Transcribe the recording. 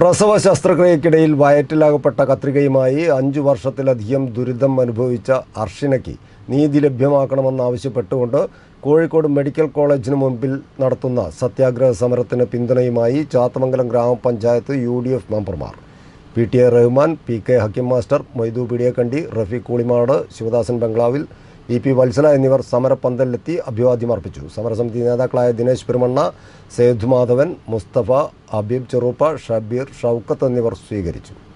പ്രസവ ശസ്ത്രക്രിയക്കിടയിൽ വയറ്റിലകപ്പെട്ട കത്രികയുമായി അഞ്ചു വർഷത്തിലധികം ദുരിതം അനുഭവിച്ച അർഷിനയ്ക്ക് നീതി ലഭ്യമാക്കണമെന്നാവശ്യപ്പെട്ടുകൊണ്ട് കോഴിക്കോട് മെഡിക്കൽ കോളേജിന് മുൻപിൽ നടത്തുന്ന സത്യാഗ്രഹ സമരത്തിന് പിന്തുണയുമായി ചാത്തമംഗലം ഗ്രാമപഞ്ചായത്ത് യു ഡി എഫ് മെമ്പർമാർ P T A Rahman P K Hakkim master Moidu Pidiyakkandi Rafeeq Koolimad Sivadasan ബംഗ്ലാവിൽ ഇ പി വത്സല എന്നിവർ സമരപ്പന്തലിലെത്തി അഭിവാദ്യം അർപ്പിച്ചു സമരസമിതി നേതാക്കളായ ദിനേശ് പെരുമണ്ണ സേതു മാധവൻ മുസ്തഫ അബീബ് ചെറുപ്പ ഷബീർ ഷൗക്കത്ത് എന്നിവർ സ്വീകരിച്ചു